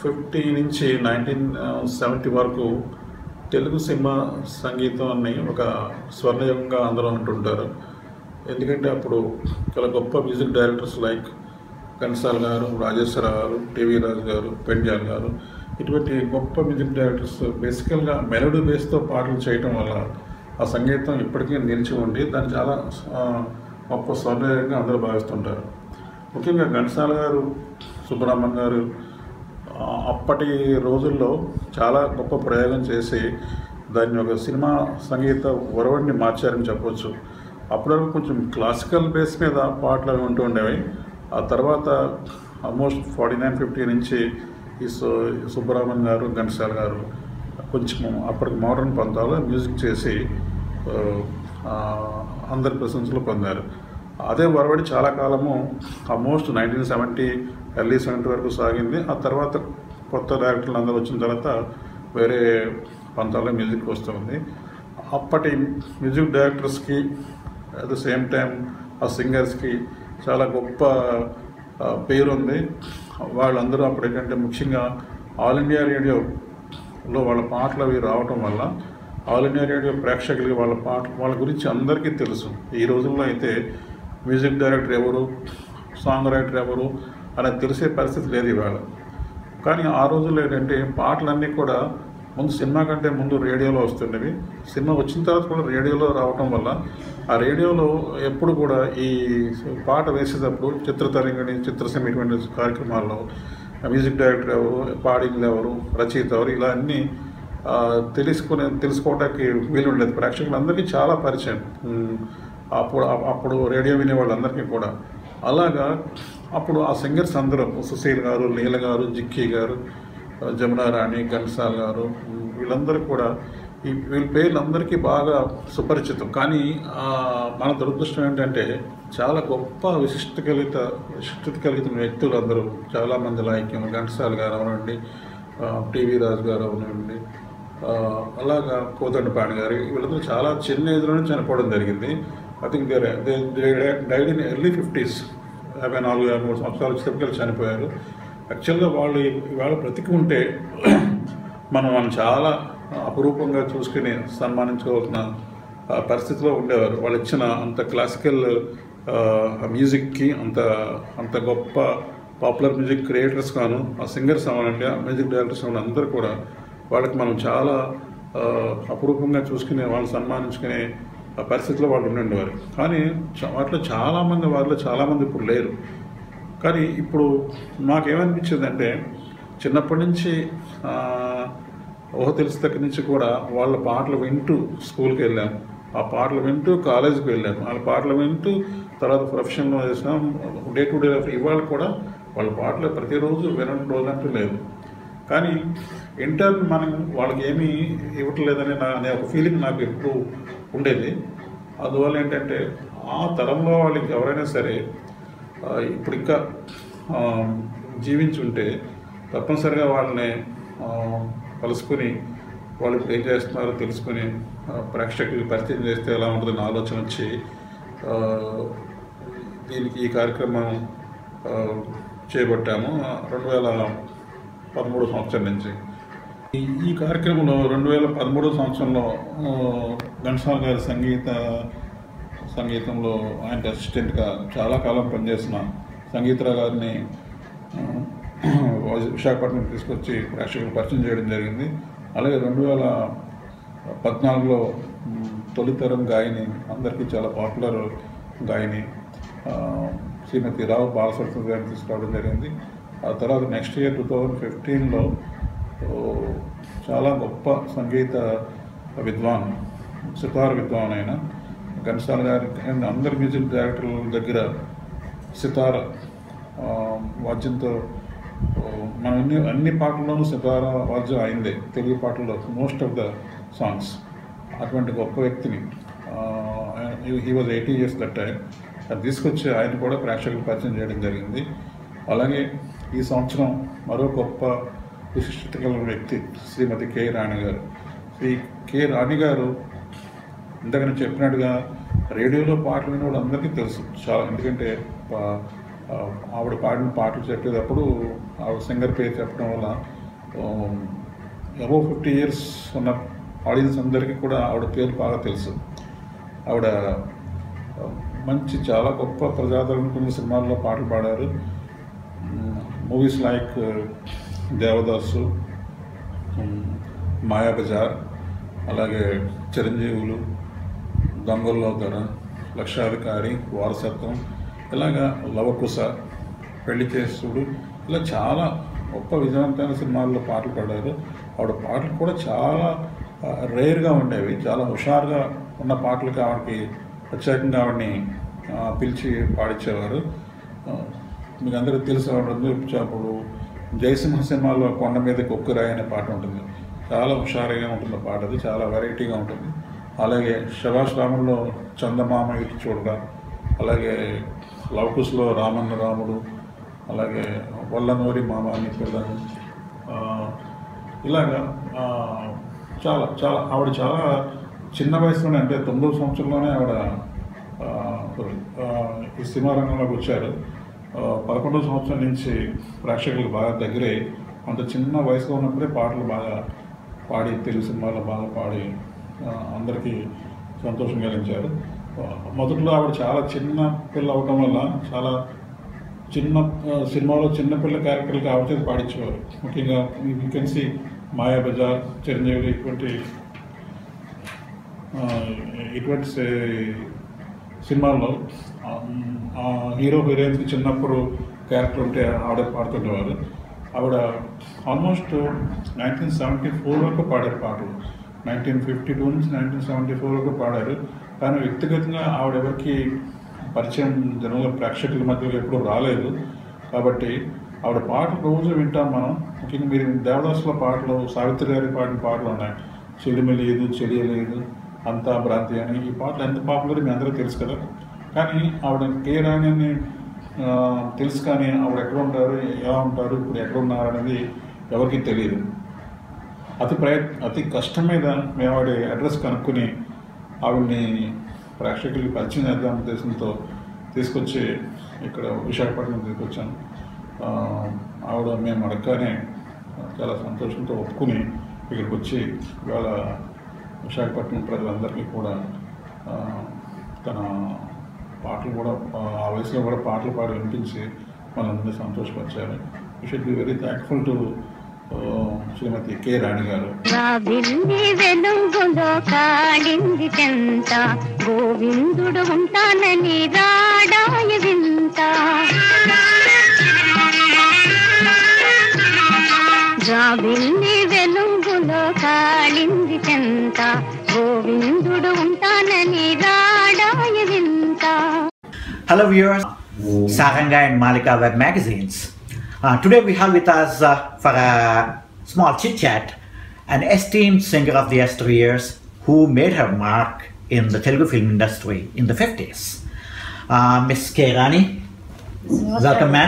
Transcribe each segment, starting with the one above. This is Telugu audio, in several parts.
ఫిఫ్టీ నుంచి నైన్టీన్ సెవెంటీ వరకు తెలుగు సినిమా సంగీతాన్ని ఒక స్వర్ణయుగంగా అందరూ అంటుంటారు ఎందుకంటే అప్పుడు చాలా గొప్ప మ్యూజిక్ డైరెక్టర్స్ లైక్ ఘంటసాల గారు రాజేశ్వర గారు టీవీ రాజు గారు పెండ్యాల్ గారు ఇటువంటి గొప్ప మ్యూజిక్ డైరెక్టర్స్ బేసికల్గా మెలోడీ బేస్తో పాటలు చేయటం వల్ల ఆ సంగీతం ఇప్పటికీ నిలిచి ఉండి దాన్ని చాలా ఆ, గొప్ప స్వర్ణయుగంగా అందరూ భావిస్తుంటారు ముఖ్యంగా ఘంటసాల గారు సుబ్బరామన్ గారు ఆ, అప్పటి రోజుల్లో చాలా గొప్ప ప్రయోగం చేసి దాన్ని ఒక సినిమా సంగీత ఒరవడిని మార్చారని చెప్పొచ్చు అప్పుడు కొంచెం క్లాసికల్ బేస్ మీద పాటలు అవి ఉంటూ ఉండేవి ఆ తర్వాత ఆల్మోస్ట్ ఫార్టీ నైన్ ఫిఫ్టీ నుంచి ఈ సు సుబ్బరామన్ గారు ఘంటసాల గారు కొంచెం అప్పటికి మోడర్న్ పంతాలో మ్యూజిక్ చేసి ఆ, ఆ, అందరి ప్రశంసలు పొందారు అదే వరవడి చాలా కాలము almost nineteen seventy early seventy వరకు సాగింది ఆ తర్వాత కొత్త డైరెక్టర్లు అందరూ వచ్చిన తర్వాత వేరే పంతాల్లో మ్యూజిక్ వస్తుంది అప్పటి మ్యూజిక్ డైరెక్టర్స్కి అట్ ద సేమ్ టైం ఆ సింగర్స్కి చాలా గొప్ప ఆ, పేరు ఉంది వాళ్ళందరూ అప్పుడు ఏంటంటే ముఖ్యంగా ఆల్ ఇండియా రేడియోలో వాళ్ళ పాటలు అవి రావటం వల్ల ఆల్ ఇండియా రేడియో ప్రేక్షకులకి వాళ్ళ పాట వాళ్ళ గురించి అందరికీ తెలుసు ఈ రోజుల్లో అయితే మ్యూజిక్ డైరెక్టర్ ఎవరు సాంగ్ రైటర్ ఎవరు అనేది తెలిసే పరిస్థితి లేదు ఇవాళ కానీ ఆ రోజుల్లో ఏంటంటే పాటలన్నీ కూడా ముందు సినిమా కంటే ముందు రేడియోలో వస్తుండేవి సినిమా వచ్చిన తర్వాత కూడా రేడియోలో రావటం వల్ల ఆ రేడియోలో ఎప్పుడు కూడా ఈ పాట వేసేటప్పుడు చిత్రతరంగిణి చిత్రసీమ ఇటువంటి కార్యక్రమాల్లో మ్యూజిక్ డైరెక్టర్ ఎవరు పాడింది ఎవరు రచయిత ఎవరు ఇలా అన్నీ ఆ, తెలుసుకునే తెలుసుకోవడానికి వీలు ఉండేది ప్రేక్షకులందరికీ చాలా పరిచయం ఉమ్, అప్పుడు అప్పుడు రేడియో వినే వాళ్ళందరికీ కూడా అలాగా అప్పుడు ఆ సింగర్స్ అందరూ సుశీల్ గారు లీల గారు జిక్కీ గారు ఆ, జమునా రాణి ఘంటసాల్ గారు ఉమ్, వీళ్ళందరూ కూడా ఈ వీళ్ళ పేర్లు అందరికీ బాగా సుపరిచితం కానీ ఆ, మన దురదృష్టం ఏంటంటే చాలా గొప్ప విశిష్ట కలిగిత విశిష్టత కలిగిన వ్యక్తులు అందరూ చాలామంది లైక్యం ఘంటసాల్ గారు అవనండి టీవీ రాజు గారు అవనండి ఆ, అలాగా కోదండపాణి గారు వీళ్ళందరూ చాలా చిన్న ఏజ్లోనే చనిపోవడం జరిగింది I think died in early fifties యాభై నాలుగు యాభై మూడు సంవత్సరాలు వచ్చేటప్పటికి చనిపోయారు యాక్చువల్గా వాళ్ళు ఇవాళ బ్రతికి ఉంటే మనం మనం చాలా అపురూపంగా చూసుకుని సన్మానించుకోవాల్సిన ఆ, పరిస్థితిలో ఉండేవారు వాళ్ళు ఇచ్చిన అంత క్లాసికల్ మ్యూజిక్కి అంత అంత గొప్ప పాపులర్ మ్యూజిక్ క్రియేటర్స్ కాను ఆ సింగర్స్ అవ్వాలంటే ఆ మ్యూజిక్ డైరెక్టర్స్ అవ్వాలి అందరూ కూడా వాళ్ళకి మనం చాలా ఆ, అపురూపంగా చూసుకునే వాళ్ళని సన్మానించుకునే ఆ పరిస్థితిలో వాళ్ళు ఉండేవారు కానీ చ- వాటిలో చాలామంది వారిలో చాలామంది ఇప్పుడు లేరు కానీ ఇప్పుడు మాకేమనిపించింది అంటే చిన్నప్పటి నుంచి ఆ, ఊహ తెలిసి దగ్గర నుంచి కూడా వాళ్ళ పాటలు వింటూ స్కూల్కి వెళ్ళాము ఆ పాటలు వింటూ కాలేజీకి వెళ్ళాము వాళ్ళ పాటలు వింటూ తర్వాత ప్రొఫెషన్లో చేసినాం డే టు డే లైఫ్ ఇవాళ కూడా వాళ్ళ పాటలు ప్రతిరోజు వినడం రోజంటూ లేదు కానీ ఇంటర్ మనం వాళ్ళకి ఏమీ ఇవ్వట్లేదని నా అనే ఒక ఫీలింగ్ నాకు ఎప్పుడు ఉండేది అందువల్ల ఏంటంటే ఆ తరంలో వాళ్ళకి ఎవరైనా సరే ఆ, ఇప్పుడు ఇంకా ఆ, జీవించుంటే తప్పనిసరిగా వాళ్ళని ఆ, కలుసుకుని వాళ్ళు ఇప్పుడు ఏం చేస్తున్నారో తెలుసుకుని ఆ, ప్రేక్షకులకి పరిచయం చేస్తే ఎలా ఉంటుందని ఆలోచన వచ్చి ఆ, దీనికి ఈ కార్యక్రమం ఆ, చేపట్టాము రెండు వేల పదమూడు సంవత్సరం నుంచి ఈ ఈ కార్యక్రమంలో రెండు వేల పదమూడో సంవత్సరంలో ఆ, ఘంటసాల గారి సంగీత సంగీతంలో ఆయన అసిస్టెంట్గా చాలా కాలం పనిచేసిన సంగీతరావు గారిని ఆ, విశాఖపట్నం తీసుకొచ్చి ప్రేక్షకులు పరిచయం చేయడం జరిగింది అలాగే రెండు వేల పద్నాలుగులో మ్, తొలితరం గాయని అందరికీ చాలా పాపులర్ గాయని ఆ, శ్రీమతి రావు బాలసరస్వతి గారిని తీసుకురావడం జరిగింది ఆ తర్వాత నెక్స్ట్ ఇయర్ టూ థౌజండ్ ఫిఫ్టీన్లో చాలా గొప్ప సంగీత విద్వాన్ సితార్ విద్వాన్ అయిన ఘంటసాల గారి అండ్ అందరి మ్యూజిక్ డైరెక్టర్ల దగ్గర సితార ఆ, వాద్యంతో ఆ, మన అన్ని అన్ని పాటల్లోనూ సితార వాద్యం అయిందే తెలుగు పాటల్లో మోస్ట్ ఆఫ్ ద సాంగ్స్ అటువంటి గొప్ప వ్యక్తిని he was eighty years that time అది తీసుకొచ్చి ఆయన కూడా ప్రేక్షకులకు పరిచయం చేయడం జరిగింది అలాగే ఈ సంవత్సరం మరో గొప్ప విశిష్టత కలిగిన వ్యక్తి శ్రీమతి కె రాణి గారు శ్రీ కె రాణి గారు ఇందాక నేను చెప్పినట్టుగా రేడియోలో పాటలు వినే వాళ్ళందరికీ తెలుసు చాలా ఎందుకంటే పా- ఆ, ఆవిడ పాడిన పాటలు చెప్పేటప్పుడు ఆవిడ సింగర్ పేరు చెప్పడం వల్ల అబౌవ్ ఫిఫ్టీ ఇయర్స్ ఉన్న ఆడియన్స్ అందరికీ కూడా ఆవిడ పేరు బాగా తెలుసు ఆవిడ ఆ, మంచి చాలా గొప్ప ప్రజాదరణ పొందిన సినిమాల్లో పాటలు పాడారు movies like Devadasu um, Mayabazar అలాగే చిరంజీవులు దొంగల్లో ధర లక్షాధికారి వారసత్వం ఇలాగా లవకుశ పెళ్లి చేసుడు ఇలా చాలా గొప్ప విజయవంతమైన సినిమాల్లో పాటలు పాడారు ఆవిడ పాటలు కూడా చాలా రేర్గా ఉండేవి చాలా హుషారుగా ఉన్న పాటలకి ఆవిడకి ప్రత్యేకంగా ఆవిడని ఆ, పిలిచి పాడించేవారు ఆ, మీకు అందరికీ తెలుసు ఆవిడ ఉంది. అప్పుడు జయసింహ సినిమాలో కొండ మీద కొక్కురాయి అనే పాట ఉంటుంది చాలా హుషారుగా ఉంటుంది ఆ పాట అది చాలా వెరైటీగా ఉంటుంది అలాగే శభాష్ రాముల్లో చందమామ ఇటు చూడగా అలాగే లవకుశలో రామన్న రాముడు అలాగే వల్లనూరి మామ అని పిల్లని ఆ, ఇలాగా ఆ, చాలా చాలా ఆవిడ చాలా చిన్న వయసులోనే అంటే తొమ్మిదో సంవత్సరంలోనే ఆవిడ ఆ, ఆ, ఈ సినిమా రంగంలోకి వచ్చారు ఆ, పదకొండవ సంవత్సరం నుంచి ప్రేక్షకులకు బాగా దగ్గరై అంత చిన్న వయసులో ఉన్నప్పుడే పాటలు బాగా పాడి తెలుగు సినిమాలో బాగా పాడి ఆ, అందరికీ సంతోషం కలిగించారు ఆ, మొదట్లో ఆవిడ చాలా చిన్న పిల్ల అవటం వల్ల చాలా చిన్న ఆ, సినిమాలో చిన్నపిల్ల క్యారెక్టర్లకు ఆవిడ చేతి పాడించేవారు ముఖ్యంగా you can see Mayabazar Chiranjeevi ఇటువంటి ఆ, ఇటువంటి సి- సినిమాల్లో ఆ, ఆ హీరో హీరోయిన్స్కి చిన్నప్పుడు క్యారెక్టర్ ఉంటే ఆవిడ పాడుతుండేవారు ఆవిడ ఆల్మోస్ట్ నైన్టీన్ సెవెంటీ ఫోర్ వరకు పాడారు పాటలు నైన్టీన్ ఫిఫ్టీ టూ నుంచి నైన్టీన్ సెవెంటీ ఫోర్ వరకు పాడారు కానీ వ్యక్తిగతంగా ఆవిడ ఎవరికి పరిచయం జనంలో ప్రేక్షకుల మధ్యలో ఎప్పుడూ రాలేదు కాబట్టి ఆవిడ పాటలు రోజు వింటాం మనం ముఖ్యంగా మీరు దేవదాసుల పాటలు సావిత్రి గారి పాడిన పాటలు ఉన్నాయి చెలిమి లేదు చెలియలేదు అంతా భ్రాంతి అని ఈ పాటలు ఎంత పాపులర్ మీ అందరికీ తెలుసు కదా కానీ ఆవిడ కే రాణి అని ఆ, తెలుసు కానీ ఆవిడ ఎక్కడ ఉంటారు ఎలా ఉంటారు ఇప్పుడు ఎక్కడ ఉన్నారు అనేది ఎవరికీ తెలియదు అతి ప్రయత్ అతి కష్టం మీద మేము ఆవిడ అడ్రస్ కనుక్కొని ఆవిడ్ని ప్రేక్షకులకి పరిచయం చేద్దాం ఉద్దేశంతో తీసుకొచ్చి ఇక్కడ విశాఖపట్నం తీసుకొచ్చాను ఆ, ఆవిడ మేము అడగగానే చాలా సంతోషంతో ఒప్పుకుని ఇక్కడికి వచ్చి ఇవాళ విశాఖపట్నం ప్రజలందరికీ కూడా ఆ, తన పాటలు కూడా ఆ, ఆ వయసులో కూడా పాటలు పాడి వినిపించి మనందరినీ సంతోషపరిచారు you should be very thankful to Srimathi K Rani garu రావిల్లి వెలుగులో కాళింది చెంత గోవిందుడు ఉంటానని రాడాయ వింత రావిల్లి వెలుగులో కాళింది చెంత గోవిందుడు ఉంటానని రాడాయ వింత Hello viewers, Saranga and Malika Web Magazines. Uh, today we have with us uh, for a small chit chat an esteemed singer of the yesteryears who made her mark in the Telugu film industry in the 50s. Uh, Miss K. Rani, welcome ma'am.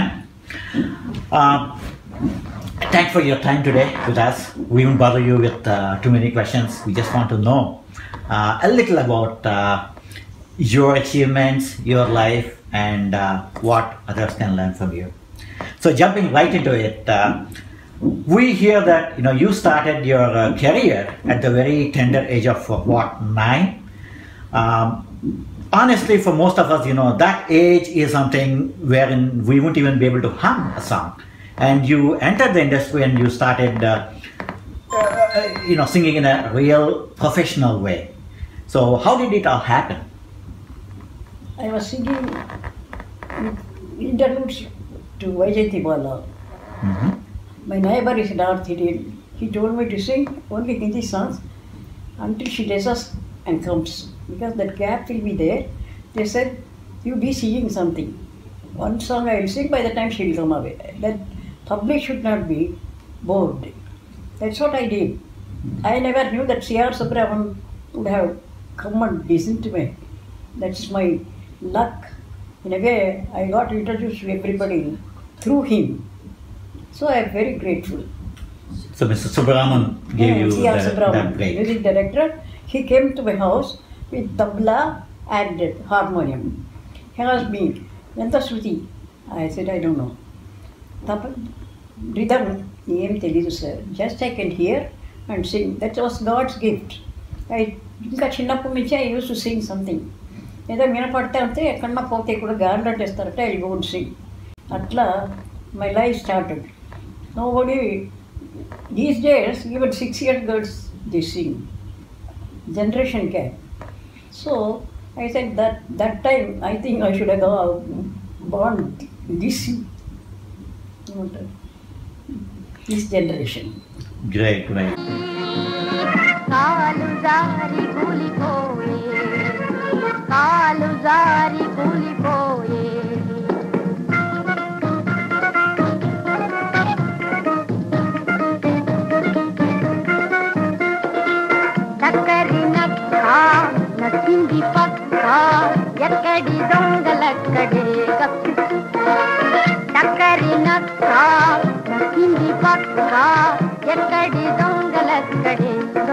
Uh, thanks for your time today with us. We won't bother you with uh, too many questions. We just want to know uh, a little about uh, your achievements, your life, and uh, what others can learn from you. So jumping right into it, uh, we hear that you know you started your uh, career at the very tender age of uh, what nine. Um, honestly, for most of us, you know that age is something wherein we won't even be able to hum a song, and you entered the industry and you started, uh, uh, you know, singing in a real professional way. So how did it all happen? I was singing interludes to Vaijayanti Bala. Mhm. My neighbor is North Indian. He told me to sing only Hindi songs until she dresses and comes. Because that gap will be there. They said, you be singing something. One song I will sing by the time she will come away. That public should not be bored. That's what I did. I never knew that C.R. Subraman would have come and listened to me. That's my luck. In a way, I got introduced to everybody through him. So I am very grateful. So Mr. Subbaraman gave you C.R. the, Subraman, that break. music director, he came to my house with tabla and harmonium. He asked me, Yanta Shruti? I said, I don't know. Tap- rhythm, ఏం తెలీదు sir just I can hear and sing that was God's gift I ఇంకా చిన్నప్పటి నుంచి I use to sing something ఏదో వినపడితే అంతే ఎక్కడన్నా పోతే కూడా గాలిలో తెస్తారంటే ఐ గోన్ సింగ్ అట్లా my life started nobody these days even six years girls the sing generation gap so I said that that time I think I should bond this ఏమంటారు దిస్ జనరేషన్ Great, great. కాలు జారి కూలిపోయే కాలు జారి కూలిపోయే చక్కరి నక్క నచ్చింది పక్క ఎక్కడి దొంగలక్కడే చక్కరి నక్క నచ్చింది పక్క ఎక్కడి దొంగలక్కడే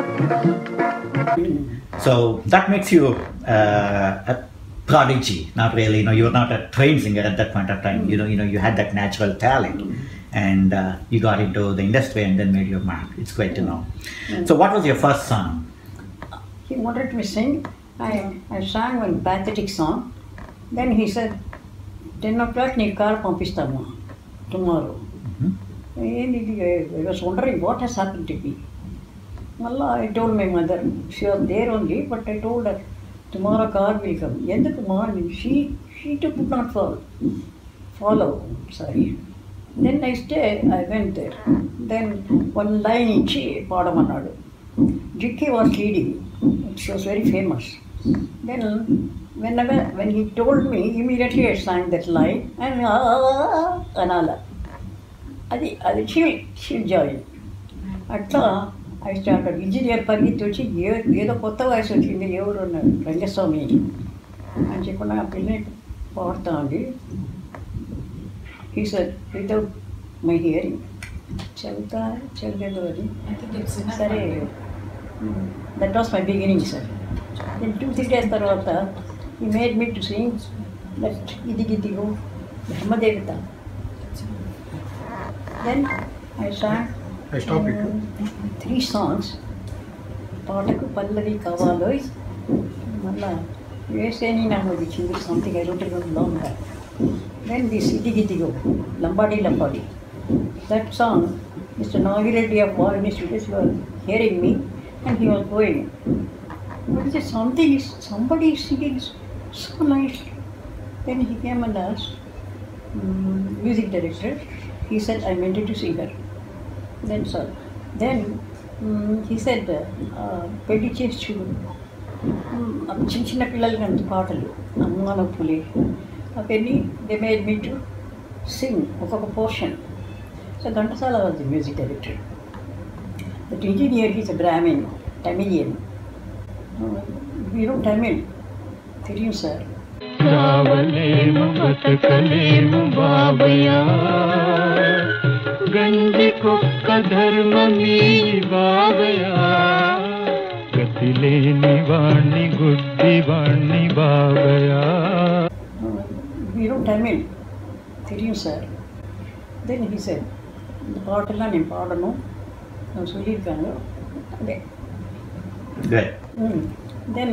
So that makes you uh, a prodigy. Not really. You know, you were not a trained singer at that point of time. You know, you know, you had that natural talent, and uh, you got into the industry and then made your mark. It's great to know. So, what was your first song? He wanted me to sing. I, I sang one pathetic song. Then he said, 10 o'clock నీ కార్ పంపిస్తాము టుమారో Mhm. ఏంది I was wondering what he's happen to be మళ్ళా I told my mother she was there only but I told her tomorrow car will come ఎందుకు morning she she to could not follow follow sorry then next day I went there then one line ఇచ్చి పాడమన్నాడు Jikki was leading she was very famous then whenever when he told me immediately I song that line and అనాల అది అది షీల్ షీల్ జాయిన్ అట్లా ఐ స్టార్టెడ్ ఇంజనీర్ పరిగెత్తి వచ్చి ఏ ఏదో కొత్త వయసు వచ్చింది ఎవరు ఉన్నారు రంగస్వామి అని చెప్పి నా పిల్లని పాడుతా అండి ఈ సార్ వితౌట్ మై హియరింగ్ చదువుతా చదివేదో అది సరే that was my beginning sir నేను టూ త్రీ డేస్ తర్వాత he made me to sing that ఇది గిదిగో బ్రహ్మదేవత then I sang I stop it. Three songs పాటకు పల్లవి కావాలో మళ్ళా వేసేని నాకు ఇచ్చింది something I wrote long back then this ఇదిగిదిగో Lambadi Lambadi that song mister Nagireddy of wall institute was hearing me and he was going What is it? Something is somebody is singing so nice. Then he came and asked, mm, music director. He said, I wanted to sing her. Then sir. Then mm, he said, uh, పెళ్లి చేసి చూడు Mm, అప్పుడు చిన్న చిన్న పిల్లలకి అంత పాటలు అమ్మ నొప్పులే అవన్నీ they made me to sing ఒక్కొక్క portion so Ghantasala was the music director that engineer is a Brahmin Tamilian మీరు తమిళ్ తెలియదు సార్ చావలేము బతకలేము బాబయ్యా గంజి కుక్క ధర్మమీ బాబయ్యా గతి లేని వాణ్ణి గుడ్డి వాణ్ణి బాబయ్యా మీరు తమిళ్ తెలియదు సార్ దెన్ హీ సార్ இந்த பாட்டெல்லாம் நீ பாடணும் நான் சொல்லியிருக்காங்க అదే Great. Then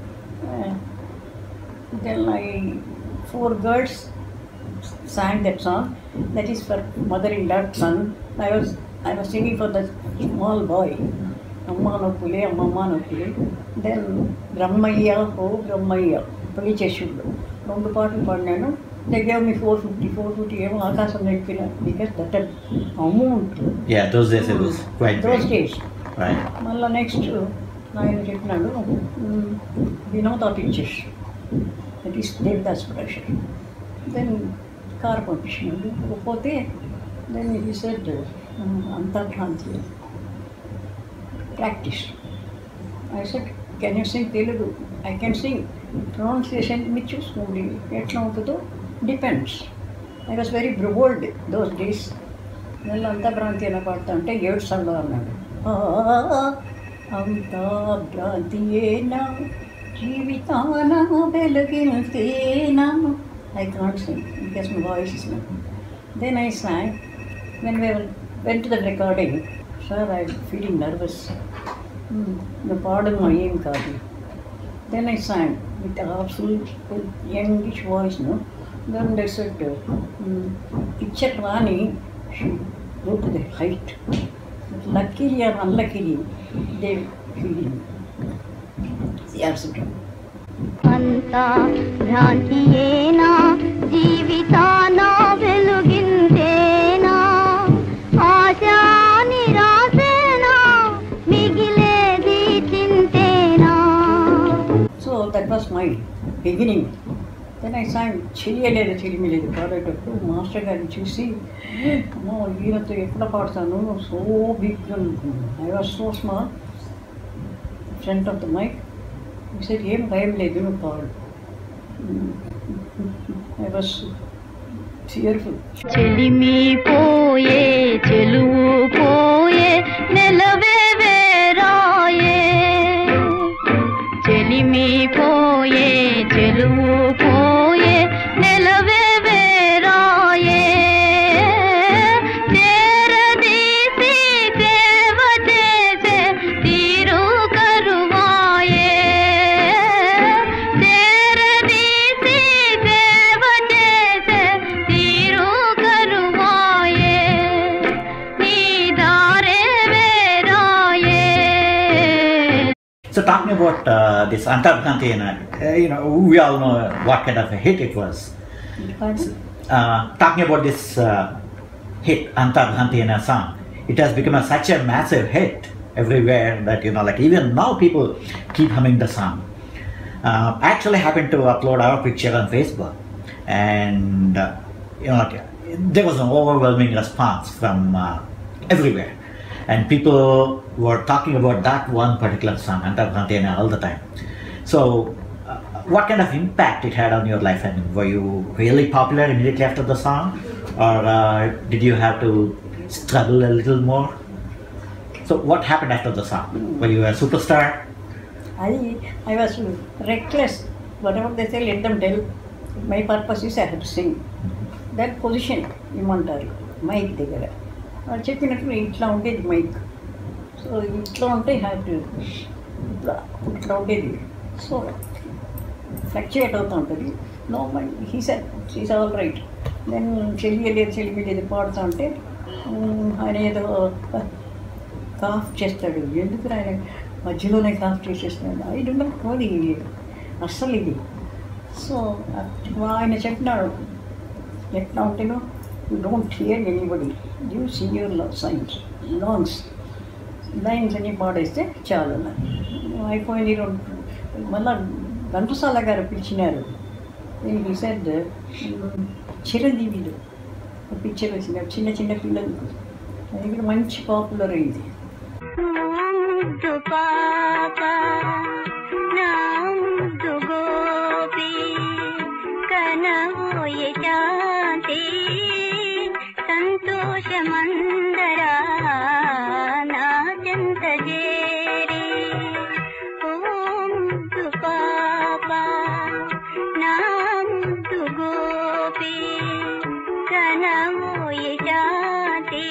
then I four girls sang that song that is for mother-in-law son I was I was singing for the small boy అమ్మ నొప్పులే అమ్మమ్మ నొప్పులే దెన్ బ్రహ్మయ్య ఓ బ్రహ్మయ్య పెళ్లి చేసుడు రెండు పాటలు పాడినాను దగ్గర మీ ఫోర్ ఫిఫ్టీ ఫోర్ ఫిఫ్టీ ఏమో ఆకాశం నడిపిన because that amount Yeah, those days it was quite those big. Days Right. మళ్ళీ నెక్స్ట్ ఆయన చెప్పినాడు మ్, Vinoda pictures that is Devadas production then car పంపించినాడు పోతే దెన్ ఈ సెడ్ అంతా భ్రాంతి practice I said can you sing Telugu I can sing pronunciation మీరు చూసుకోండి ఎట్లా ఉంటుందో depends I was very bold those days నెల అంతా భ్రాంతి అయినా పాడుతా అంటే ఏడు సార్లు అన్నాడు "ఆ, అంతా భ్రాంతియేనా జీవితాన వెలుగింతేనా I can't sing because my voice is then I sang when we went to the recording. Sir, I'm feeling nervous. Hmm, the pardon my aim కాదు Then I sang with a full, full youngish voice, no? Then they said, uh, picture Rani, she go to the height. Luckily or unluckily, they feeling. Yes, అంతా భ్రాంతియేనా జీవితాన వెలుగిందేనా ఆశా నిరాశేనా మిగిలేది చింతేనా So that was my beginning. Then I sang చెయ్యలేదు చెలిమిలేదు పాడేటప్పుడు మాస్టర్ గారిని చూసి అమ్మో ఈయనతో ఎక్కడ పాడతాను so big I was so small front of the mike సరే ఏం భయం లేదు నువ్వు పాడు ఐ వాజ్ ఫియర్ఫుల్ చెలిమి పోయే చెలువు పోయే నెలవే వేరాయే చెలిమి పోయే చెలువు పోయే నెలవే వేరాయే చేరదీసి సేవ చేసే తీరు కరువాయే చేరదీసి సేవ చేసే తీరు కరువాయే నీ దారే వేరాయే So talking about uh, this Antargantena, uh, you know, we all know what kind of a hit it was. Uh, talking about this uh, hit, Antargantena song, it has become a, such a massive hit everywhere that, you know, like even now people keep humming the song. Uh, I actually happened to upload our picture on Facebook and, uh, you know, like, there was an overwhelming response from uh, everywhere. And people were talking about that one particular song, Antargantena, all the time. So, uh, what kind of impact it had on your life? I mean, were you really popular immediately after the song, or uh, did you have to struggle a little more? So, what happened after the song? Were you a superstar? I, I was reckless. Whatever they say, let them tell. My purpose is I have to sing. That position ఇమ్మంటారు మైక్ దగ్గర వాళ్ళు చెప్పినట్టు ఇట్లా ఉండేది మైక్ సో ఇట్లా ఉంటే హ్యావ్ టు ఇట్లా ఇట్లా ఉండేది సో ఫ్లక్చుయేట్ అవుతూ ఉంటుంది no my he said is all right then చెల్లియలేదు చెల్లియలేదు పాడుతూ ఉంటే ఉమ్, ఆయన ఏదో కాఫ్ చేస్తాడు ఎందుకు ఆయన మధ్యలోనే కాఫ్ చేసేస్తున్నాడు ఐ డోంట్ నో ఇది అస్సలు ఇది సో ఆయన చెప్పినాడు ఎట్లా ఉంటేనో you don't hear anybody you see your signs longs lines అన్ని పాడేస్తే చాలు అన్నారు. అయిపోయింది రెండు మళ్ళా ఘంటసాల గారు పిలిచినారు ఈ సెడ్ చిరంజీవిలు పిక్చర్ వచ్చిన చిన్న చిన్న పిల్లలు అది కూడా మంచి పాపులర్ అయింది ముద్దు పాప నా ముద్దు గోపి కనబోయే శాంతి సంతోషమందరా నా చెంత చేరి ఓ ముద్దు పాప నా ముద్దు గోపి కనబోయే శాంతి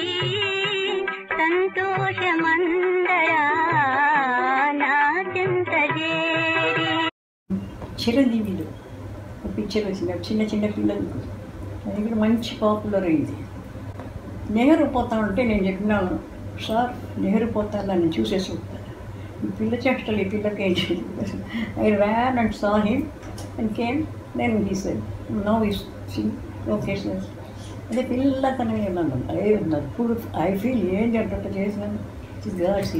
సంతోషమందరా నా చెంత చేరి చిరంజీవిలు పిక్చర్ వచ్చిన చిన్న చిన్న పిల్లలు అది కూడా మంచి పాపులర్ అయింది నెహ్రూ పోతా ఉంటే నేను చెప్పినాను సార్ నెహ్రూ పోతా నన్ను చూసేసి ఉంటాను ఈ పిల్ల చేష్టలు ఈ పిల్లకి ఏం చేయలేదు I ran and saw him and came నేను he said no is sing okay sir అదే పిల్లకనే నన్ను అదే ఉన్నారు ఇప్పుడు ఐ ఫీల్ ఏం చెట్ట చేసినాను గాడ్స్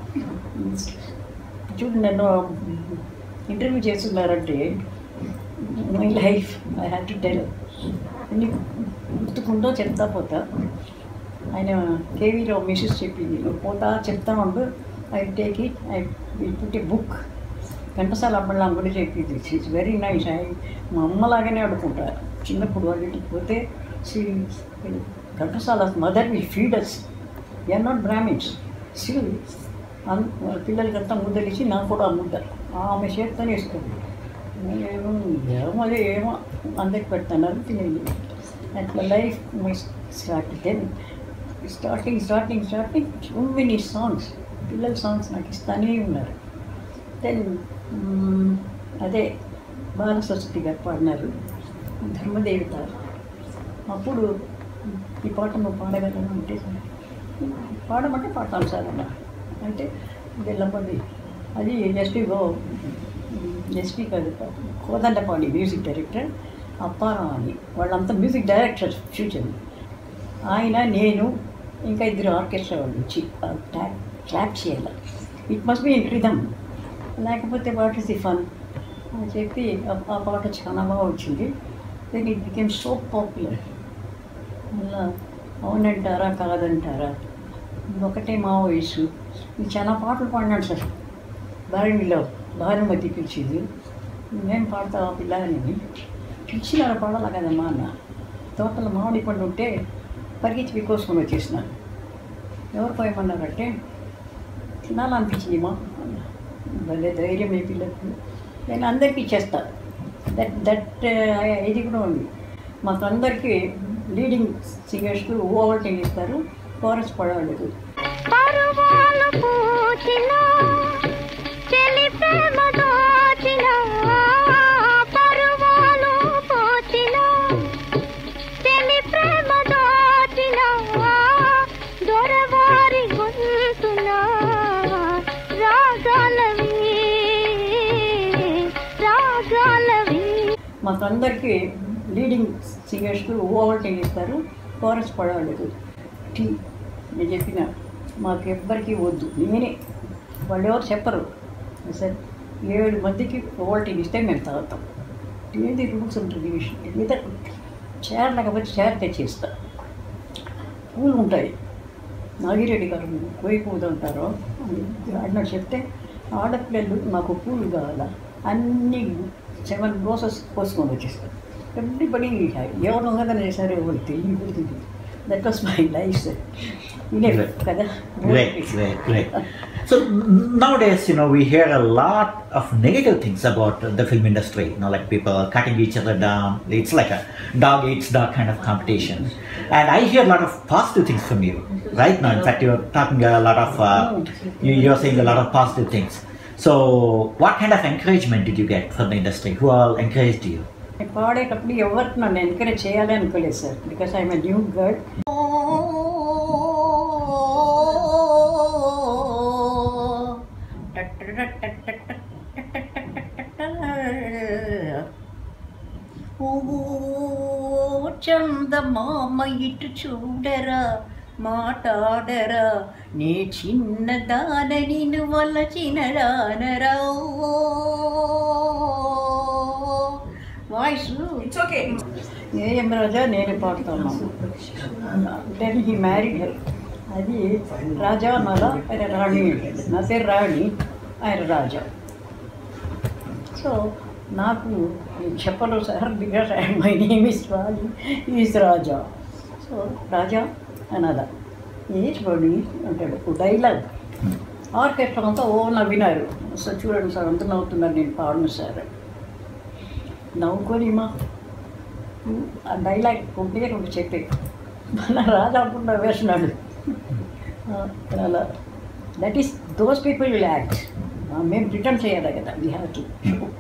చూడు నన్ను ఇంటర్వ్యూ చేస్తున్నారంటే my life I have to tell నీకు గుర్తుకుందో చెప్తా పోతా ఆయన కేవీరావు మిసెస్ చెప్పింది నువ్వు పోతా చెప్తా ఉండు I take it I will put a book Ghantasala అమ్మలా కూడా చెప్పింది ఇట్స్ వెరీ నైస్ ఐ మా అమ్మలాగానే ఆడుకుంటా చిన్నప్పుడు వాళ్ళ ఇంటికి పోతే Sri Ghantasala mother will feed us are not Brahmins still పిల్లలకంతా ముద్దలు ఇచ్చి నాకు కూడా ఆ ముద్ద ఆమె చేత్తోనే ఇస్తుంది నేను ఏమో అదే ఏమో అందరికి పెడతాను తినేది అట్లా life my start then starting starting starting so many songs పిల్లల సాంగ్స్ నాకు ఇస్తానే ఉన్నారు దెన్ అదే బాలసరస్వతి గారు పాడినారు ధర్మదేవత అప్పుడు ఈ పాట నువ్వు పాడగలను అంటే పాడమంటే పాడతాను సార్ అన్న అంటే వెళ్ళమంది అది ఎస్పీ గో ఎస్పీ కాదు కోదండపాడి మ్యూజిక్ డైరెక్టర్ అప్పారావు అని వాళ్ళంతా మ్యూజిక్ డైరెక్టర్ ఫ్యూచర్ ఆయన నేను ఇంకా ఇద్దరు ఆర్కెస్ట్రా వాళ్ళు వచ్చి క్లాప్ చేయాలి it must be in rhythm లేకపోతే వాట్ ఇస్ ది ఫన్ అని చెప్పి ఆ- ఆ పాట చాలా బాగా వచ్చింది then it became so popular అలా అవునంటారా కాదంటారా ఒకటే మా వయసు నేను చాలా పాటలు పాడినాడు సార్ భారణిలో భానుమతి పిలిచింది నేను పాడతావా పిల్ల అని పిలిచిన పాడాలి కదమ్మా అన్న తోటలో మామిడి పండు ఉంటే పరిగెత్తి పీకోసుకొని వచ్చేసినాను ఎవరు పోయమన్నారంటే తినాలనిపించింది మా భలే ధైర్యం ఈ పిల్లలకు నేను అందరికీ ఇచ్చేస్తా దట్ దట్ ఇది కూడా ఉంది మాకు అందరికీ లీడింగ్ సింగర్స్కి ఓవర్టింగ్ ఇస్తారు కోరస్ పడవాళ్ళకు పరువాలు పూచిన చెలి ప్రేమ దోచిన పరువాలు పూచిన చెలి ప్రేమ దోచిన దొరవారి గొంతున రాగాలవి రాగాలవి మాకు అందరికీ లీడింగ్ సింగర్స్కి ఓవర్టింగ్ ఇస్తారు కోరస్ పడవాళ్ళకు టీ నేను చెప్పిన మాకు ఎవ్వరికీ వద్దు నేనే వాళ్ళు ఎవరు చెప్పరు సార్ ఏడు మందికి ఓవర్టింగ్ ఇస్తే మేము తాగుతాం ఏది రూల్స్ ఉంటుంది ఏదో చీర లేకపోతే చీర తెచ్చిస్తా పూలు ఉంటాయి నాగిరెడ్డి గారు కోయి పూలు అంటారు అన్నాడు చెప్తే ఆడపిల్లలు నాకు పూలు కావాలా అన్ని సెవెన్ రోజెస్ కోసుకొని వచ్చేస్తారు ఎవ్రీబడి ఎవరు కదా చేశారు ఎవరు తెలియదు that was my life sir ఇదే కదా Great, great, great. So n- nowadays, you know, we hear a lot of negative things about the film industry. You know, like people cutting each other down. It's like a dog eats dog kind of competition. And I hear a lot of positive things from you right now. In fact, you're talking a lot of, uh, you, you're saying a lot of positive things. So, what kind of encouragement did you get from the industry? Who all encouraged you? నేను పాడేటప్పుడు ఎవరికి నన్ను ఎంకరేజ్ చేయాలి అనుకోలేదు sir because I'm new girl చందమామ ఇటు చూడరా మాట్లాడరా నే చిన్నదాన నిన్ను వలచిన రానరా voice it's okay A M Raja నేను పాడుతాను దెన్ హీ మ్యారీడ్ హెర్ అది రాజా అన్నారా ఆయన రాణి నా పేరు రాణి ఆయన రాజా సో నాకు చెప్పరు sir because my name is Rani is Raja so Raja అనదా ఏజ్ బడి అంటాడు డైలాగ్ ఆర్కెస్ట్రా అంతా ఓ నవ్వినారు సో చూడండి సార్ అంత నవ్వుతున్నారు నేను పాడను సార్ నవ్వుకొని మా ఆ డైలాగ్ ఒకటే ఒకటి చెప్పే మన రాజా అప్పుడు నవ్వేసినాడు అలా that is those people will act మేము రిటర్న్ చేయాలి కదా వీ హ్యావ్ టు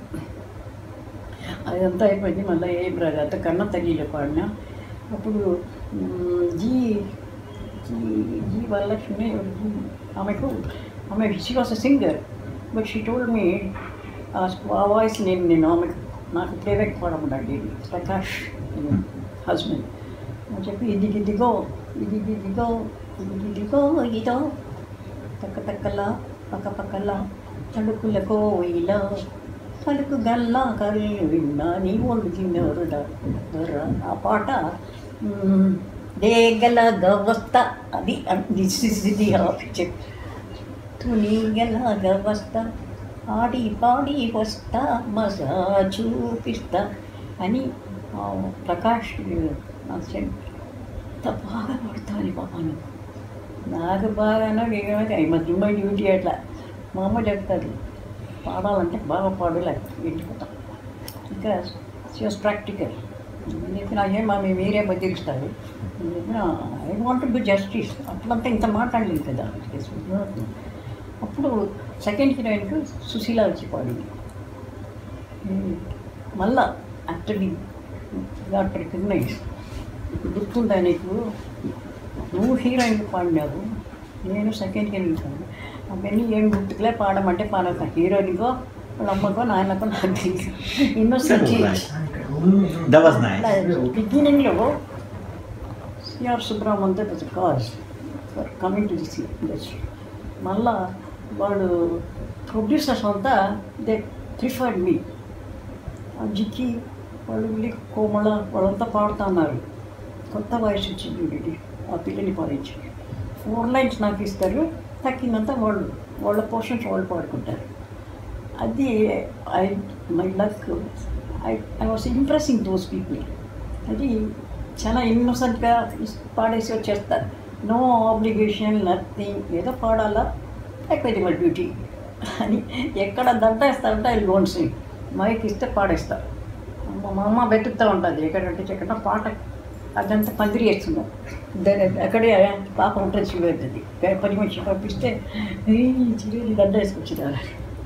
అదంతా అయిపోయింది మళ్ళీ ఏం రాదు అంత కన్న తగిలి పాడినా అప్పుడు మ్, G G G Varalakshmi G ఆమెకు ఆమె she was a singer but she told me ఆ వాయిస్ నేను నేను ఆమెకు నాకు ప్లేబ్యాక్ పాడమన్నాడు ప్రకాష్ హస్బెండ్ అని చెప్పి ఇది ఇదిగో ఇది ఇదిగో ఇది ఇదిగో ఇదో తక్క తక్కల పక్క పక్కల తడుకులకో ఇలా తలుకు గల్లా కళ్ళు విన్నా నీ ఒళ్ళు తిన్నరుడా ఆ పాట మ్, దేగల గవస్త అది దిస్ ఇస్ ది పిక్చర్ తునిగలాగా వస్తా ఆడి పాడి వస్తా మజా చూపిస్తా అని ఆ ప్రకాష్ నాకు చెప్పి ఎంత బాగా పడతాను బాబాను నాకు బాగానో ఏమైతే ఈ మధ్య మై డ్యూటీ అట్లా మా అమ్మ చెప్తారు పాడాలంటే బాగా పాడలే వెళ్ళిపోతాం ఇంకా షీ వాస్ ప్రాక్టికల్ నేను చెప్పిన ఏమా మీ మీరే బదిలిస్తారు నేను చెప్పిన ఐ వాంట్ టు జస్టిస్ అట్లంతా ఇంత మాట్లాడలేదు కదా అప్పుడు సెకండ్ హీరోయిన్కు సుశీల వచ్చి పాడింది ఉమ్, మళ్ళా ఆఫ్టర్ ది గాట్ రికగ్నైజ్ గుర్తుందా నీకు నువ్వు హీరోయిన్ పాడినావు నేను సెకండ్ హీరోయిన్ పాడినా అవన్నీ ఏం గుర్తుకులే పాడమంటే పాడక హీరోయిన్కో వాళ్ళ అమ్మకో నాయనకో నాకు తెలియదు ఇన్నోసెంట్ That was nice. బిగినింగ్లో C R Subrahmanyam was cause for coming to this industry మళ్ళా వాళ్ళు ప్రొడ్యూసర్స్ అంతా దే ప్రిఫర్డ్ మీ ఆ జిక్కి వాళ్ళు వెళ్ళి కోమళ వాళ్ళంతా పాడుతున్నారు కొత్త వాయిస్ వచ్చింది వీడికి ఆ పిల్లని పాడించి ఫోర్ లైన్స్ నాకు ఇస్తారు తక్కిందంతా వాళ్ళు వాళ్ళ పోర్షన్స్ వాళ్ళు పాడుకుంటారు అది I my luck I I was impressing those people అది చాలా ఇన్నోసెంట్గా పాడేసి వచ్చేస్తారు నో ఆబ్లిగేషన్ నథింగ్ ఏదో పాడాలా ఎక్కువ మై డ్యూటీ అని ఎక్కడ దండేస్తారంటే ఐ గోన్ సింగ్ మైక్ ఇస్తే పాడేస్తారు అమ్మ మా అమ్మ వెతుకుతూ ఉంటుంది ఎక్కడంటే ఎక్కడ పాట అదంతా పందిరి వేస్తున్నాం అక్కడే పాప ఉంటుంది చూడేది పని మనిషి పంపిస్తే చిరు దండ వేసుకొచ్చినారు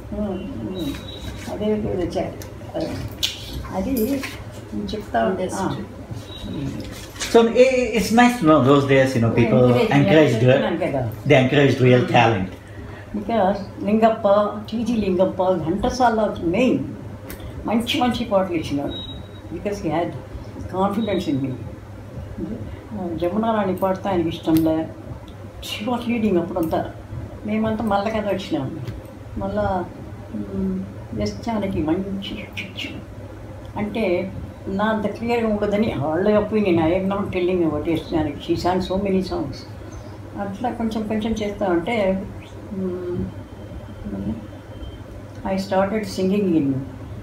అదే వచ్చారు అది నేను చెప్తా ఉంటే So i- it's nice to know those days, you know, people encouraged, they encouraged real talent. Because Lingappa T G Lingappa Ghantasala main మంచి మంచి పాటలు ఇచ్చినాడు because he had confidence in me Jamunarani పాడితే ఆయనకి ఇష్టంలే షీ వాట్ లీడింగ్ అప్పుడంతా మేమంతా మళ్ళా కదా వచ్చినాం మళ్ళా ఎస్చానికి మంచి చిచ్చు అంటే నా అంత క్లియర్గా ఉండదని వాళ్ళ opinion I am not telling about ఎస్చానికి she sang so many songs అట్లా కొంచెం కొంచెం చేస్తా ఉంటే I started singing in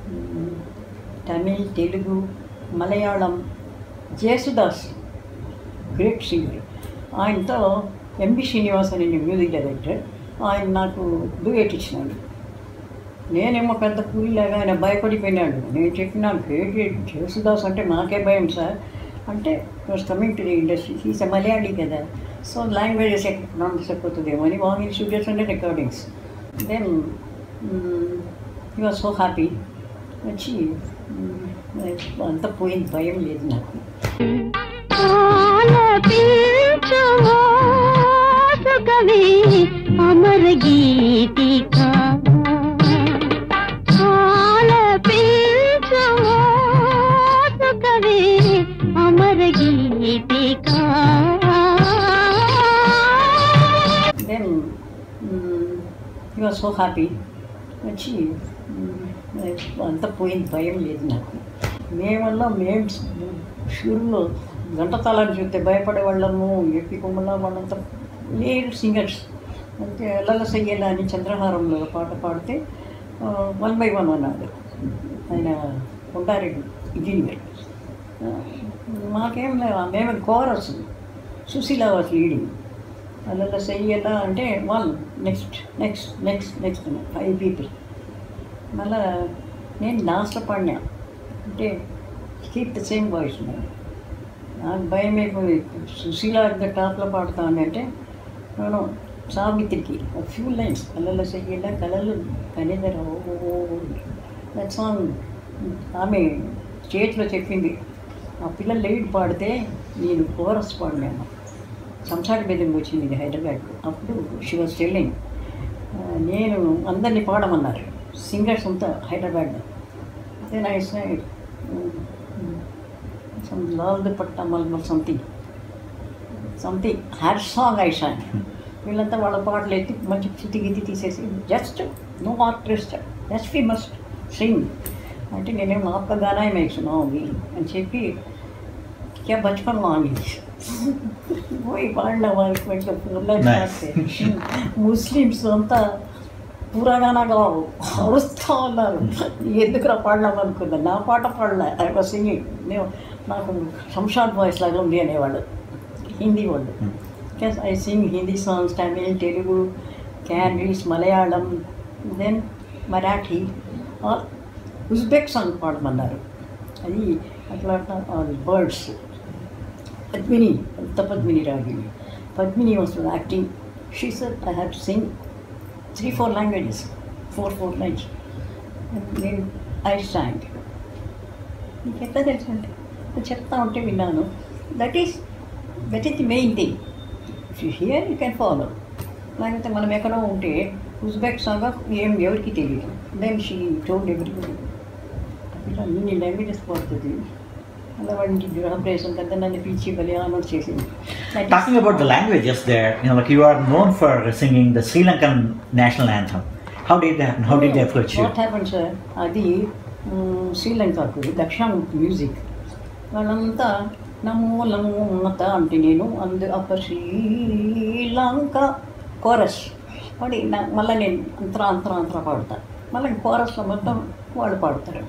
Tamil Telugu Malayalam Jesudas great singer ఆయనతో ఎంబి శ్రీనివాస్ అని మ్యూజిక్ డైరెక్టర్ ఆయన నాకు డూయట్ ఇచ్చినాడు నేనేమో పెద్ద కూలిలాగా ఆయన భయపడిపోయినాడు నేను చెప్పినాను ఏంటి జేసుదాస్ అంటే మాకే భయం సార్ అంటే was coming to the industry is Malayali కదా సో లాంగ్వేజెస్ ఎక్కడ ప్రొనౌన్స్ అయిపోతుందేమో అని వాంగ్ స్టూడియోస్ అంటే recordings then you are so happy వచ్చి మ్, అంతా పోయింది భయం లేదు నాకు ఆలపించుమో సుఖమే అమర గీతిక ఆలపించుమో సుఖమే అమర గీతిక then you are so happy వచ్చి మ్, అంతా పోయింది భయం లేదు నాకు మేమల్లా మేము షూర్లో గంటతాళాన్ని చూస్తే భయపడే వాళ్ళము ఎప్పి కొమ్మల వాళ్ళంతా లేరు సింగర్స్ అంటే ఎల్లల సయ్యేలా అని చంద్రహారంలో పాట పాడితే వన్ బై వన్ అన్నాడు ఆయన కొండారెడ్డి ఇంజనీర్ మాకేం లేవు మేము కోరస్ సుశీల వాజ్ లీడింగ్ అలా చెయ్యాలా అంటే one next next next next five people మళ్ళా నేను లాస్ట్లో పాడినా అంటే కీప్ ద సేమ్ వాయిస్ నాకు భయం అయిపోయింది సుశీల అంత టాప్లో పాడుతాను అంటే నేను సావిత్రికి ఒక ఫ్యూ లైన్స్ కళ్ళలో చెయ్యాలా కళలు కనిదర దట్ సాంగ్ ఆమె స్టేజ్లో చెప్పింది ఆ పిల్లలు లీడ్ పాడితే నేను కోరస్ పాడినాను సంసార బెదింపు వచ్చింది ఇది హైదరాబాద్కు అప్పుడు షీ వాజ్ టెల్లింగ్ నేను అందరినీ పాడమన్నారు సింగర్స్ అంతా హైదరాబాద్లో then I said some Lal Dupatta Malmal something something had song I sang వీళ్ళంతా వాళ్ళ పాటలు ఎత్తి మంచి శృతి గీతి తీసేసి just no artist just we must sing అంటే నేనేం ఆప్క గానా హై मैं सुनाऊंगी అని చెప్పి क्या बचपन मांगी పోయి పాడిన వాళ్ళకి కొంచెం Nice. ముస్లిమ్స్ అంతా పురాణాగా అరుస్తూ ఉన్నారు ఎందుకురా పాడలాం అనుకున్నా నా పాట పాడలే ఐ వాజ్ సింగింగ్ నేను నాకు శంషాద్ వాయిస్ లాగా ఉంది అనేవాళ్ళు హిందీ వాళ్ళు because I sing Hindi songs Tamil Telugu Canarese Malayalam then Marathi or Uzbek song పాడమన్నారు అది అట్లా అట్లా బర్డ్స్ పద్మిని కొత్త Padmini Ragini Padmini was acting she sir I have to sing three four languages four four lines నేను ఐ స్టాండ్ నీకు ఎట్లా తెలుసు అంటే నేను చెప్తా ఉంటే విన్నాను that is that is the main thing if you hear you can follow లేకపోతే మనం ఎక్కడో ఉంటే ఉజ్బెక్ సాంగ్ ఏం ఎవరికి తెలియదు దెన్ షీ టోల్డ్ ఎవరికి ఇట్లా ఇన్ని లాంగ్వేజెస్ పడుతుంది అలా వాడికి గృహప్రవేశం కదా నన్ను పిలిచి బలి ఆనర్ చేసింది That is- Talking about the languages there, you know, like you are known for singing the Sri Lankan national anthem. How did that happen? How did they approach you? What happen sir అది మ్, శ్రీలంకకు దక్షిణామూర్తి మ్యూజిక్ వాళ్ళంతా నమో నమో ఉన్నత అంటే నేను అందు అప్ప శ్రీలంక కోరస్ పాడి నా- మళ్ళీ నేను అంతరా అంతరా అంతరా పాడతా మళ్ళీ కోరస్లో మొత్తం వాళ్ళు పాడతారు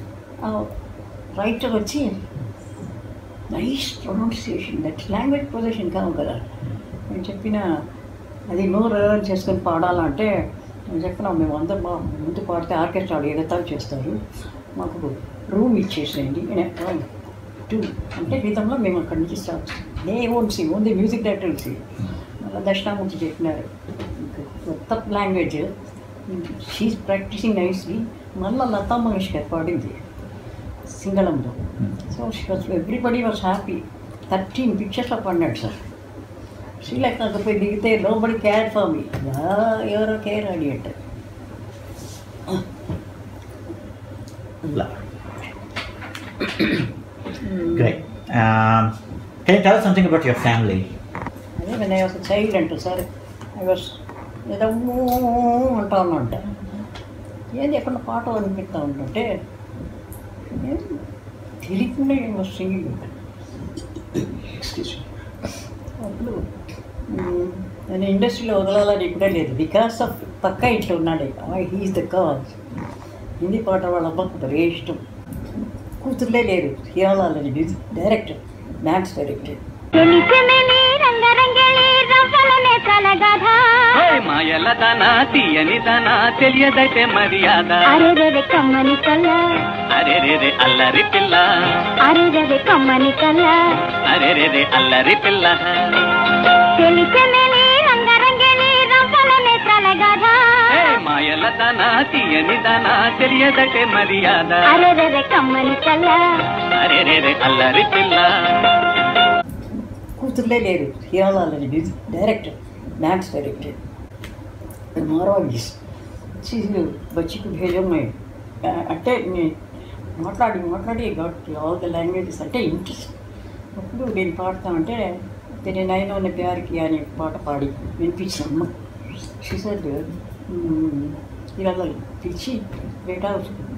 రైటర్ వచ్చి nice pronunciation that language position కావు కదా నేను చెప్పిన అది నోరు చేసుకొని పాడాలంటే నేను చెప్పిన మేము అందరం మా ముందు పాడితే ఆర్కెస్ట్రాలు ఎగతాలు చేస్తారు మాకు రూమ్ ఇచ్చేసేయండి టూ అంటే గీతంలో మేము అక్కడి నుంచి స్టార్ట్ నే own see only music director see మళ్ళీ దక్షిణామూర్తి చెప్పినారు కొత్త లాంగ్వేజ్ షీఈ్ ప్రాక్టీసింగ్ నైస్లీ మళ్ళీ లతా మంగేష్కర్ పాడింది సింగళంలో so everybody was happy thirteen పిక్చర్స్లో పడినాడు సార్ శ్రీలంకకు పోయి దిగితే లోబడి కేర్ ఫర్ మీ ఎవరో కేర్ అడి అంటే Love. Great. Um, can you tell us something about your family? అదే నేను ఒక చైల్డ్ అంటూ సార్ ఐ వాస్ ఏదో ఊ అంటా ఉన్నంట ఏంది ఎక్కడ పాట అనిపిస్తూ ఉంటుంటే ఏం తెలియకుండా ఏమో సింగింగ్ అప్పుడు మ్, నేను ఇండస్ట్రీలో వదలాలని కూడా లేదు బికాస్ ఆఫ్ పక్క ఇట్లా ఉన్నాడు హీఈస్ ద కాజ్ హిందీ పాట వాళ్ళ అమ్మకు భలే ఇష్టం కూతుర్లే లేరు హియాలని మ్యూజిక్ డైరెక్టర్ డాన్స్ డైరెక్టర్ తెలిసినని రంగరంగలి రవ్వలనే కలగదా ఓయ్ మాయల దానా తీయని దానా తెలియదైతే మర్యాద అరెరెరె కమ్మని కల్ల అరే రే అల్లరి పిల్ల అరెరెరె కమ్మని కల్ల అరే రే అల్లరి పిల్ల తెలిసినని రంగరంగలి రవ్వలనే కలగదా ఏయ్ మాయల దానా తీయని దానా తెలియదైతే మర్యాద అరెరెరె కమ్మని కల్ల అరే రే అల్లరి పిల్ల కూతుర్లే లేరు హియాలని మ్యూజిక్ డైరెక్టర్ డాన్స్ డైరెక్టర్ మారవాయిస్ చీజు బచ్చికు భేజమే అంటే నే- మాట్లాడి మాట్లాడి గాట్ ఆల్ ద లాంగ్వేజెస్ అంటే ఇంట్రెస్ట్ అప్పుడు నేను పాడతానంటే తెరే నైన్ ఉన్న ప్యారికి అనే పాట పాడి వినిపించాము షిసర్ ఇలా పిలిచి బేటా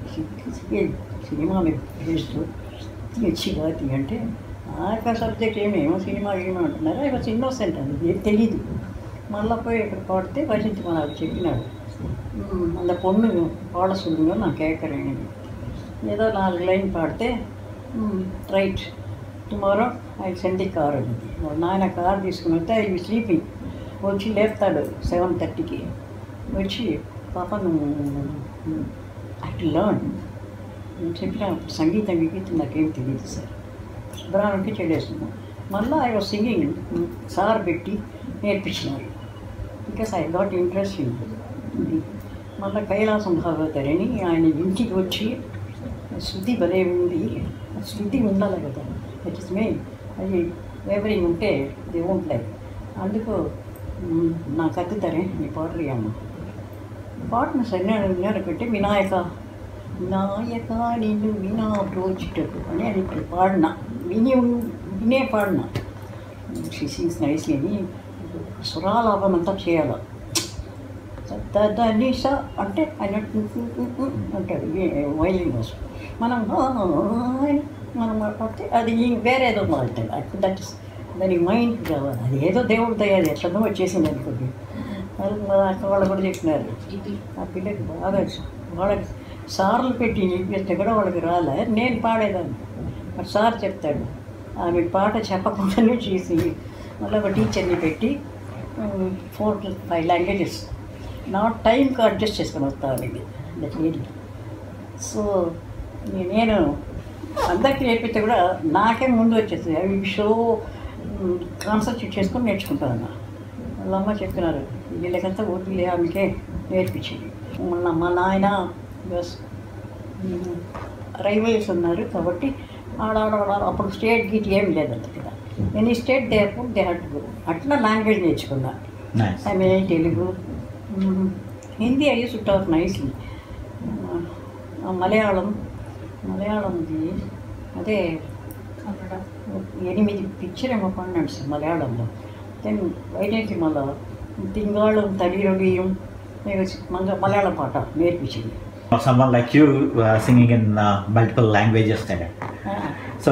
సినిమా మీద भेजतो ती अच्छी बात है అంటే ఆ యొక్క సబ్జెక్ట్ ఏమేమో సినిమా ఏమో అంటున్నారు ఐ వాజ్ ఇన్నోసెంట్ అది ఏం తెలీదు మళ్ళీ పోయి ఇక్కడ పాడితే వసంతి మనకు చెప్పినాడు "ம், அந்த பொண்ணு பாட சொல்லுங்க நான் கேட்குறேன் ஏதோ நாலு லைன் పాడితే right tomorrow I send the car అని వాళ్ళ నాయన కార్ తీసుకుని వస్తే ఐ స్లీపింగ్ వచ్చి లేపుతాడు సెవెన్ థర్టీకి వచ్చి పాప నువ్వు ఐ టు లర్న్ నేను చెప్పిన సంగీతం గీతం నాకేం తెలియదు సార్ శుభ్రానికి చెడేస్తున్నాను మళ్ళీ ఐ వాజ్ సింగింగ్ సార్ పెట్టి నేర్పించినారు because I got interest in మళ్ళీ కైలాసం భాగవతరని ఆయన ఇంటికి వచ్చి శృతి భలే ఉంది శృతి ఉండాలి కదా దట్ ఇస్ మెయిన్ అది వేవరింగ్ ఉంటే ది ఓంట్ లైక్ అందుకు మ్, నాకు అద్దుతారే నీ పాటలు అమ్మ పాటను సరినాడు విన్నారు పెట్టి వినాయక వినాయక నిన్ను వినా ప్రోచిటకు అని అది ఇప్పుడు పాడిన విని ఉన్- వినే పాడిన షీ సింగ్స్ నైస్లీ అని స్వరాలాపం అంతా చేయాలి నిష అంటే ఆయన అంటాడు వైలిన్ కోసం మనం "ఆ, అని మనం మాట్లాడితే అది ఈ- వేరేదో మాట్లాడు దట్ ఇస్ దాని మైండ్ కావాలి అది ఏదో దేవుడు దయ్యాది ఎట్లనో వచ్చేసింది అనుకోండి వాళ్ళు మా అక్క వాళ్ళు కూడా చెప్పినారు ఆ పిల్లకి బాగా వాళ్ళకి సార్లు పెట్టి నేర్పిస్తే కూడా వాళ్ళకి రాలే నేను పాడేదాన్ని మరి సార్ చెప్తాడు ఆమె పాట చెప్పకుండానే చేసి మళ్ళీ ఒక టీచర్ని పెట్టి ఫోర్ టు ఫైవ్ లాంగ్వేజెస్ నా టైంకి అడ్జస్ట్ చేసుకొని వస్తాను ఇది దట్ లేడీ సో నేను అందరికీ నేర్పిస్తే కూడా నాకే ముందు వచ్చేస్తుంది అవి షో కాన్సన్ట్రేట్ చేసుకొని నేర్చుకుంటాను అన్న వాళ్ళ అమ్మ చెప్పినారు వీళ్ళకంతా ఊరిలే ఆమెకే నేర్పించింది మొన్న మా నాయన బస్ రైల్వేస్ ఉన్నారు కాబట్టి ఆడాడ అప్పుడు స్టేట్ గీట్ ఏం లేదంట కదా ఎనీ స్టేట్ దే అప్పుడు దే హట్ గో అట్లా లాంగ్వేజ్ నేర్చుకున్నా Nice. తమిళ తెలుగు మ్మ్, Hindi I use talk nicely Malayalam మలయాళంది అదే ఎనిమిది పిక్చర్ ఏమో పడినాడు సార్ మలయాళంలో దెన్ వైదేసి మళ్ళా తింగాళం తడిరొడియం మంగ మలయాళం పాట నేర్పించింది Or someone like you uh, singing in uh, multiple languages there. ఆ, So,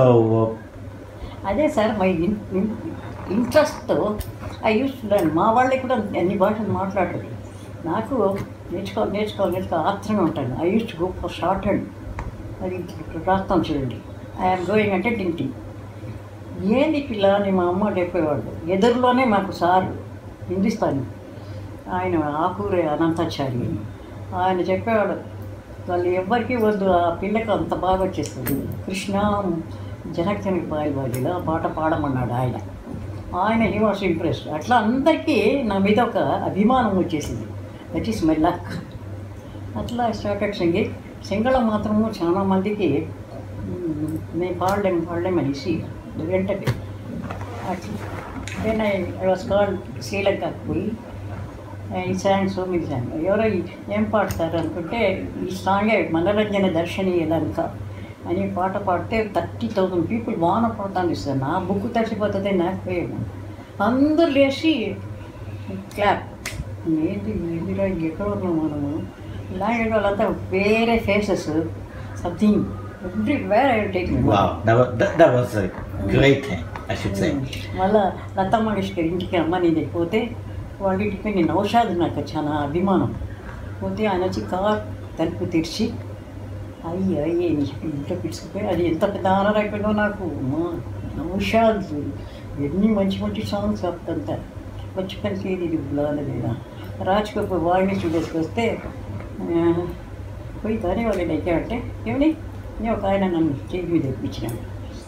అదే సార్ మై ఇంట్రెస్ట్తో ఐ యూస్ లర్న్ మా వాళ్ళకి కూడా అన్ని భాషలు మాట్లాడరు నాకు నేర్చుకోవాలి నేర్చుకోవాలి నేర్చుకో ఆత్రంగా ఉంటాను I use go for shorthand అది రాస్తాం చూడండి ఐఎమ్ గోయింగ్ అంటే టింగ్ టింగ్ ఏంది పిల్ల అని మా అమ్మ చెప్పేవాళ్ళు ఎదురులోనే మాకు సారు హిందుస్థానీ ఆయన ఆకూరే అనంతాచారి అని. ఆయన చెప్పేవాడు వాళ్ళు ఎవ్వరికీ వద్దు ఆ పిల్లకి అంత బాగా వచ్చేస్తుంది కృష్ణ జనకజనక బాయివాడిలో ఆ పాట పాడమన్నాడు ఆయన ఆయన హీ వాస్ ఇంప్రెస్ అట్లా అందరికీ నా మీద ఒక అభిమానం వచ్చేసింది దట్ ఈస్ మై లక్ అట్లా స్టార్టెడ్ సింగింగ్ సింగళం మాత్రము చాలా మందికి మ్, మేము పాడలేం పాడలేం అనేసి వెంటనే అట్లా then I I was call శ్రీలంకకు పోయి ఈ సాంగ్ సో మీ సాంగ్ ఎవరో ఈ- ఏం పాడతారు అనుకుంటే ఈ సాంగే మనరంజన దర్శని లంక అని పాట పాడితే థర్టీ థౌజండ్ పీపుల్ బాగా పడతాను సార్ నా బుక్ తడిసిపోతుంది నాకు పోయాము అందరూ లేచి క్లాప్ ఏంటి ఏంటిరా ఎక్కడ ఉన్నాం మనము ఇలాగే వాళ్ళంతా వేరే faces something everywhere I taking wow, that was, that, that was a great thing, I should say. మళ్ళా లతా మంగేష్కర్ ఇంటికి అమ్మని పోతే వాళ్ళ ఇంటికి నేను ఔషాద్ నాకు చాలా అభిమానం పోతే ఆయన వచ్చి కార్ తలుపు తెరిచి అయ్యి అయ్యి అని చెప్పి ఇంట్లో పిలుచుకుపోయి అది ఎంత పెద్ద ఆనర్ అయిపోయిందో నాకు అమ్మా, నౌషాద్ ఎన్ని మంచి మంచి సాంగ్స్ అంతా వచ్చి కలిసి ఇది లేదా రాజ్ కపూర్ వాడిని చూడేసుకొస్తే ఆ, పోయి కానీ వాళ్ళు ఎక్కామంటే ఏమని నేను ఒక ఆయన నన్ను చేతి మీద ఎక్కించినాడు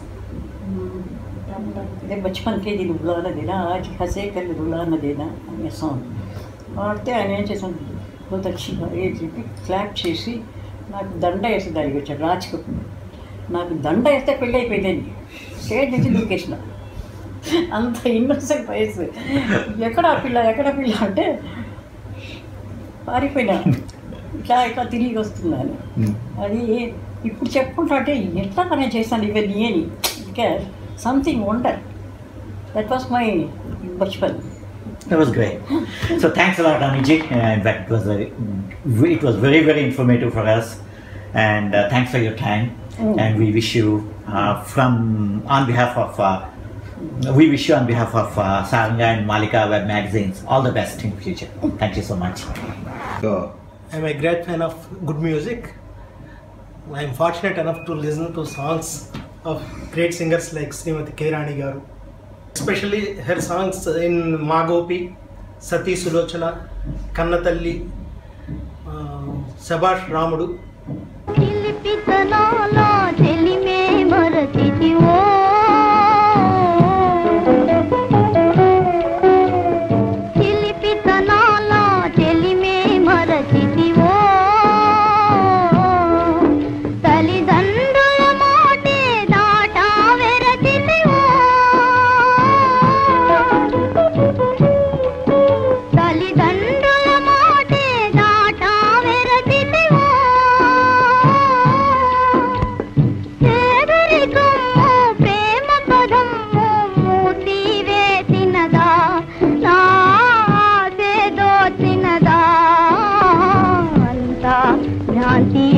అదే బచ్పన్ కే దిల్ బులానా దేనా ఆజ్ హసే కల్ బులానా దేనా అనే సాంగ్ పాడితే ఆయన ఏం చేశాను బహుత్ అచ్చి ఏ చెప్పి క్లాప్ చేసి నాకు దండ వేసి దానికి వచ్చాడు రాజ్ కపూర్ నాకు దండ వేస్తే పెళ్ళి అయిపోయిందండి స్టేజ్ నుంచి దూకేసిన అంత ఇన్నోసెంట్ వయసు ఎక్కడ ఆ పిల్ల ఎక్కడ పిల్ల అంటే పారిపోయినా ఇట్లా ఇట్లా తిరిగి వస్తున్నాను Mm. అది ఇప్పుడు చెప్పుకుంటా అంటే ఎట్లా నేను చేశాను ఇవన్నీ అని ఇంకా something wonder that was my bachpan That was great. So thanks a lot, Amiji. Uh, in fact, it was very, it was very, very informative for us. And uh, thanks for your time. Mm. And we wish you, uh, from on behalf of, uh, we wish you on behalf of uh, Saranga and Malika Web Magazines all the best in future. Thank you so much. So, I'm a great fan of good music. I'm fortunate enough to listen to songs of great singers like Srimati Kairani Garu. Especially her songs in Magopi, Sati Sulochana, Kannatalli, uh, Sabash Ramudu. చిలిపితనాల చెలిమే మరచితివో చిలిపితనాల చెలిమే మరచితివో తల్లిదండ్రుల మాటే దాటా వెరచితివో తల్లిదండ్రుల మాటే దాటా వెరచితివో పేదరికము ప్రేమ పదము మూతి వేసినదా నా ఆశే దోచినదా అంతా భ్రాంతి